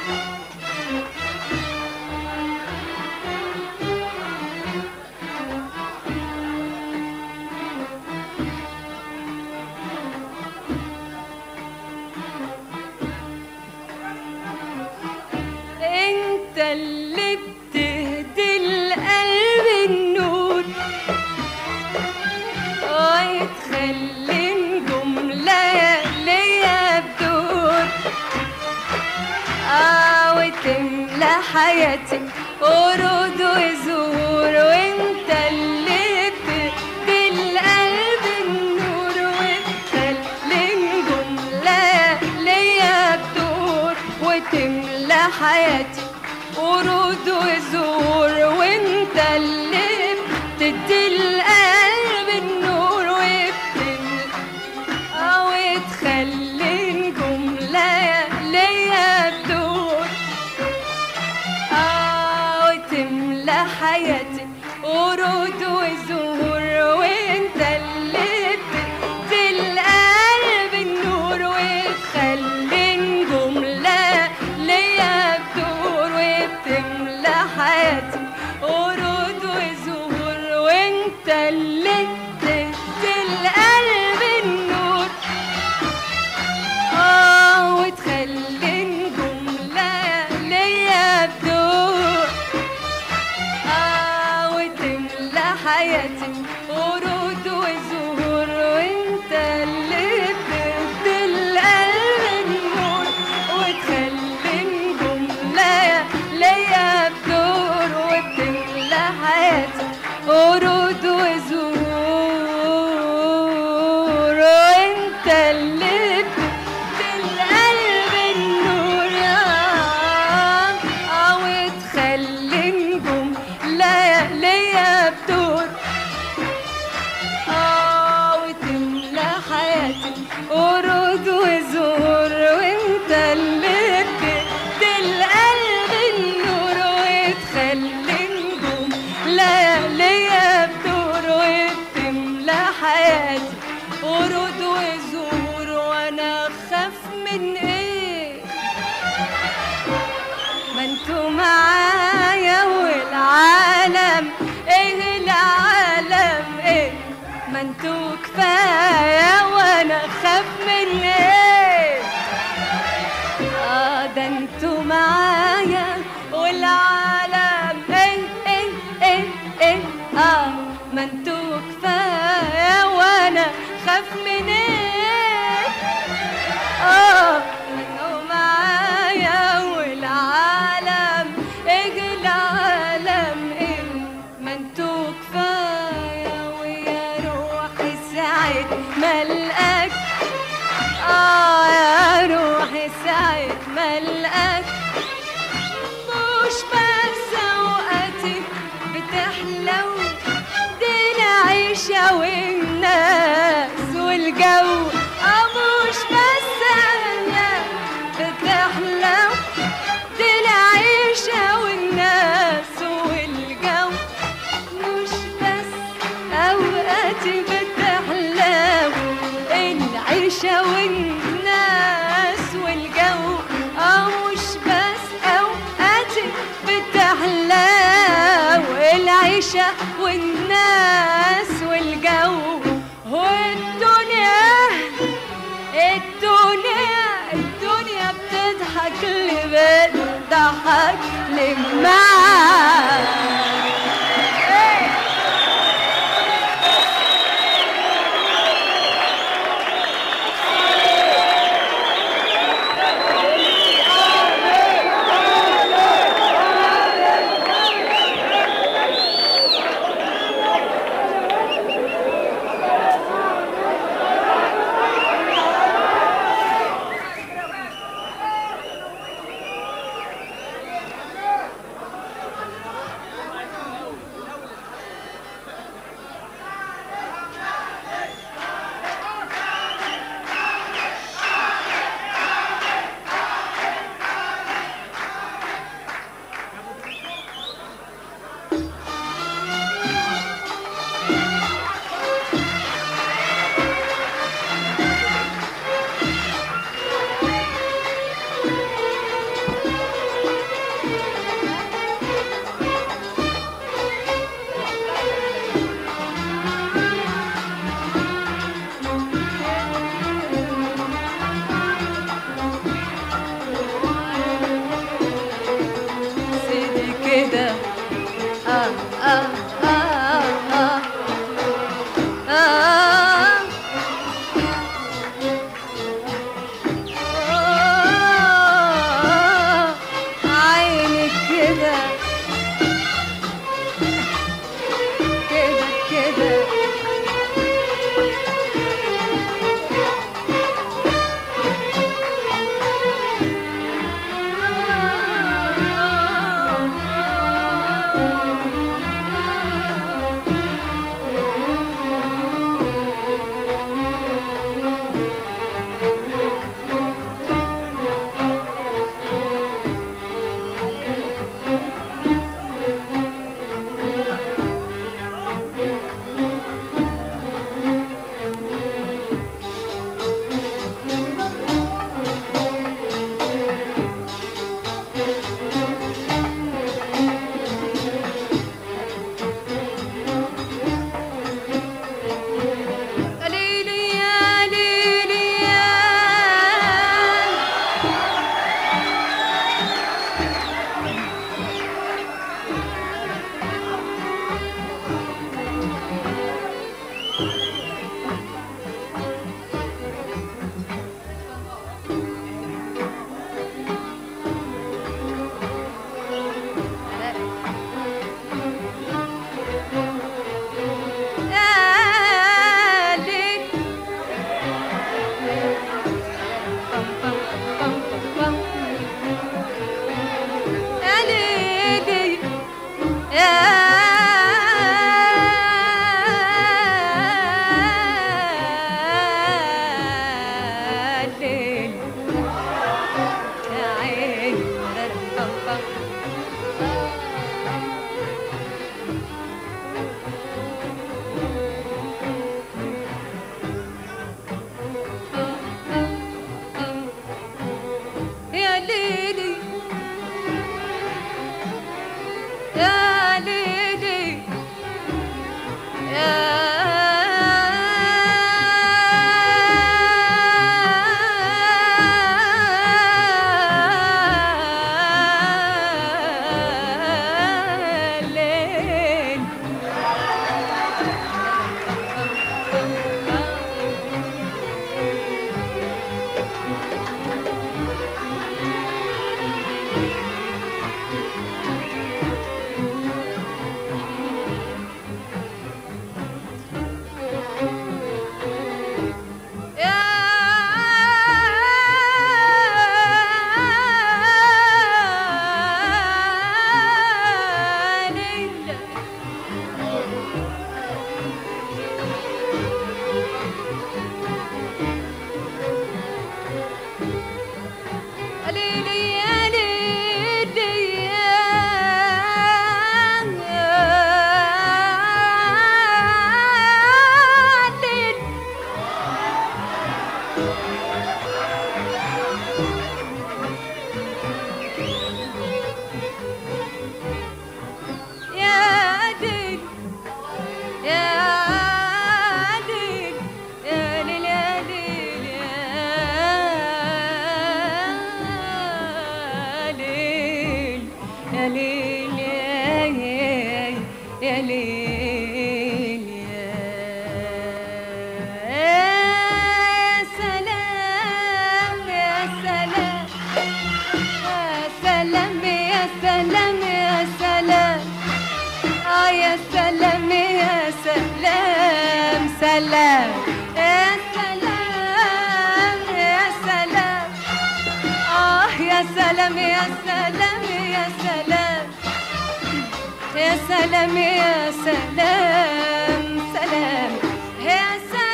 انت اللي بتهدي القلب النور وتخلي الجملة ليا بدور اه وتملى حياتي ورود وزهور وانت اللي بتهدي القلب النور وتخلي الجملة ليا بدور وتملى حياتي ورود وزهور وانت اللي بتدي القلب النور وبتملى او تخلي الجملة ليا بدور آه وتملى حياتي ورود وزهور وانت اللي بتدي القلب النور وتخلي الجملة ليا بدور وبتملى حياتي ورود وزهور وانت اللي بتدي القلب النور اه وتخلي الجملة ليا بدور اه وتملى حياتي ورود وزهور وانت اللي بتدي القلب النور وتخلي الجملة ليا بدور وبتملى حياتي ورود وزهور وانت اللي بتدي القلب النور آه، اه وتخلي الجملة ليا بدور اه وتملى حياتي ورود وزهور وانت اللي بتدي القلب النور وتخلي الجملة ليا بدور وبتملى حياتي ورود وزهور وانا اخاف من ايه ما انتوا معايا والعالم ايه العالم ايه ما انتوا كفايه وانا اخاف من ايه اه ده انتوا معايا والعالم ايه ايه ايه ايه اه ما انتوا كفايه وانا خاف من ايه اه انه معايا والعالم بتحلى والعيشة والناس والجو والدنيا الدنيا الدنيا بتضحك اللي بتضحك لي معاك يا ليل يا ليل يا ليل يا ليل يا ليل يا ليل يا يا يا ليل يا سلام يا سلام يا سلام يا سلام يا سلام آه يا سلام يا سلام سلام يا سلام يا سلام آه يا سلام يا سلام يا سلام يا سلام يا سلام سلام يا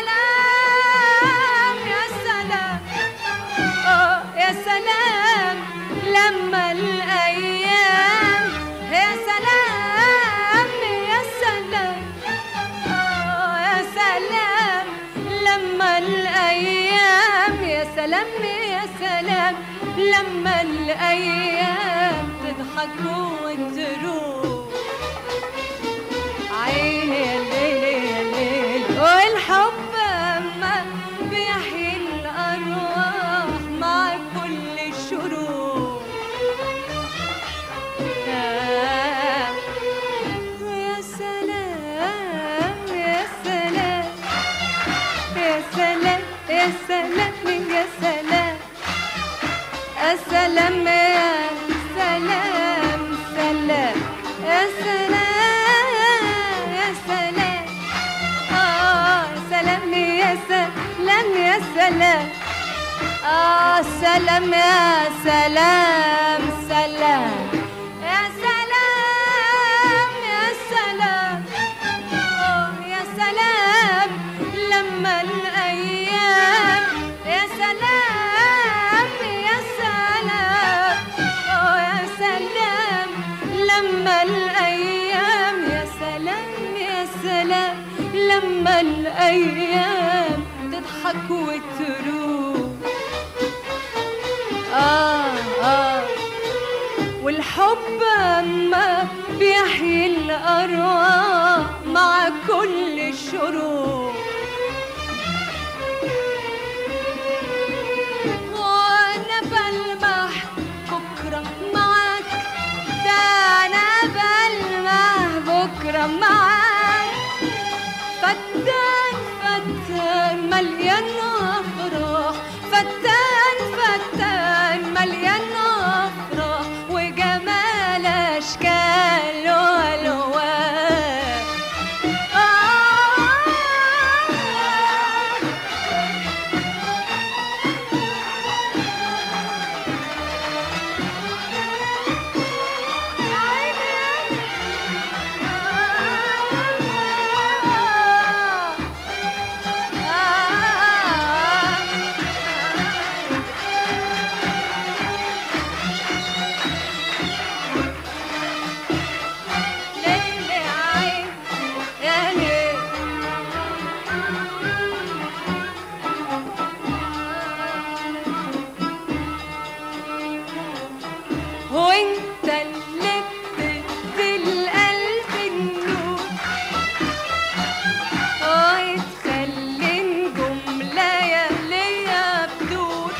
سلام يا سلام آه يا سلام لما الأيام يا سلام يا سلام آه يا سلام لما الأيام يا سلام يا سلام لما الأيام تضحك وتروح عيني يا ليل يا ليل والحب أما بيحيي الأرواح مع كل الشروق آه، يا سلام يا سلام يا سلام يا سلام يا سلام السلام يا سلام سلام يا سلام يا سلام آه سلام يا سلام يا سلام آه سلام يا سلام سلام يا سلام يا سلام آه يا سلام لما الأيام يا سلام يا سلام آه يا سلام لما الأيام يا سلام يا سلام لما الأيام تضحك وتروح آه آه والحب أما بيحيي الأرواح مع كل الشروق وأنا بلمح بكرة معاك ده أنا بلمح بكرة معاك فتان فتان مليان أفراح فتان فتان مليان أفراح وجمال أشكال وألوان آه وانت اللي بتدي القلب النور اه تخلي نجوم لياليا بدور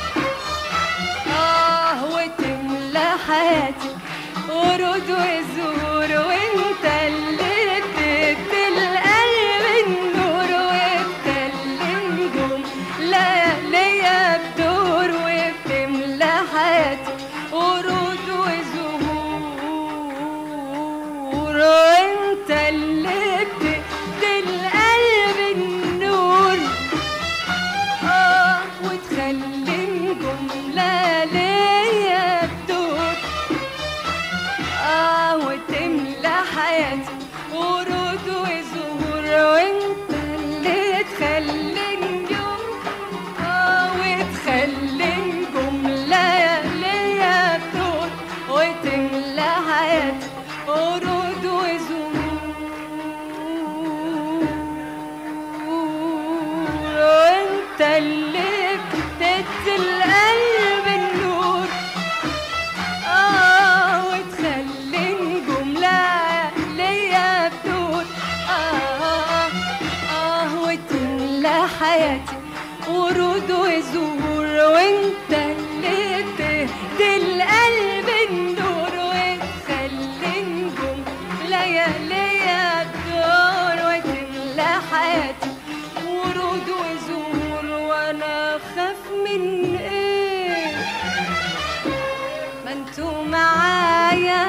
اه وتملى حياتي ورود وزهور وانت اللي بتدي القلب النور وبتخلي نجوم لياليا بدور وبتملى حياتي ورود وزهور وانت اللي بتدي القلب النور اه وتخلي نجوم لياليا بدور اه وتملى حياتي ورود وزهور وانت اللي تخلي نجوم اه وتخلي نجوم لياليا بدور وتملى حياتي ورود وزهور وانت اللي بتدي القلب النور آه وتخلي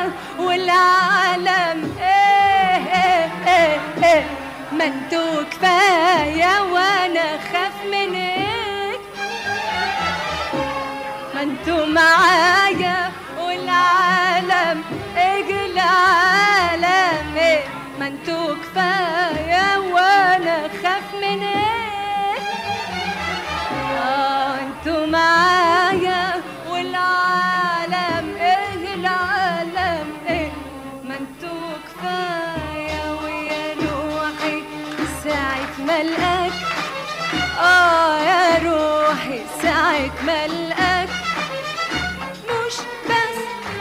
والعالم ايه ايه ايه ايه ما انتوا كفاية وانا خاف من ايه ما انتوا معايا والعالم ايه العالم ايه ما انتوا كفاية وانا خاف من ايه اه انتوا معايا والعالم ايه العالم ايه ما انتوا كفاية ويا روحي ساعة ما القاك اه يا روحي ساعة ما القاك مش بس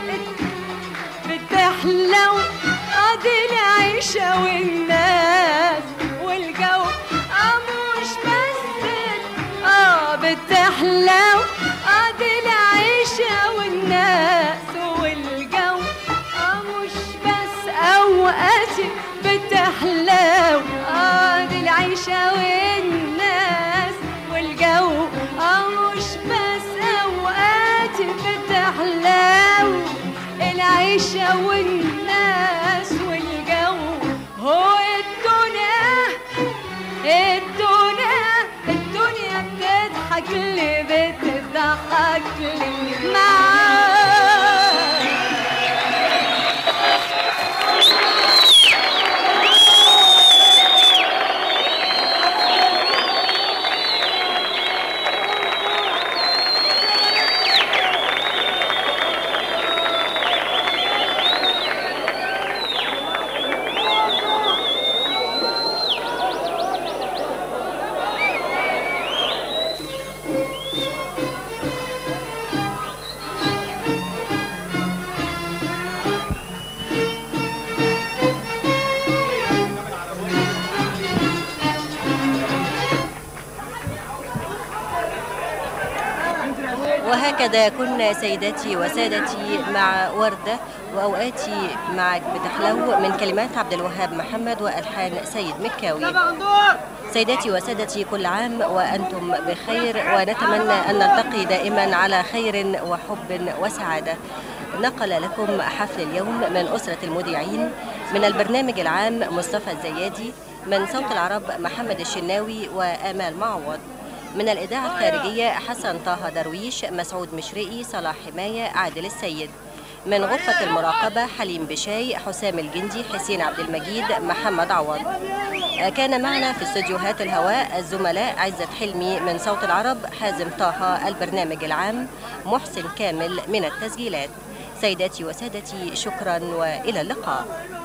بتحلو قضي العيشة والناس والجو اه مش بس اه بتحلو قضي العيشة والناس والجو اه مش بس اوقاتي بتحلو قضي العيشة والناس والجو اه مش بس اوقاتي بتحلو العيشة والناس والجو هو الدنيا الدنيا الدنيا بتضحك لي بتضحك لي معاك وهكذا كنا سيداتي وسادتي مع وردة وأوقاتي معك بتحلو من كلمات عبد الوهاب محمد وألحان سيد مكاوي سيداتي وسادتي كل عام وأنتم بخير ونتمنى أن نلتقي دائما على خير وحب وسعادة نقل لكم حفل اليوم من أسرة المذيعين من البرنامج العام مصطفى الزيادي من صوت العرب محمد الشناوي وآمال معوض من الإذاعة الخارجية حسن طه درويش مسعود مشرقي صلاح حماية عادل السيد من غرفة المراقبة حليم بشاي حسام الجندي حسين عبد المجيد محمد عوض كان معنا في استديوهات الهواء الزملاء عزت حلمي من صوت العرب حازم طه البرنامج العام محسن كامل من التسجيلات سيداتي وسادتي شكرا والى اللقاء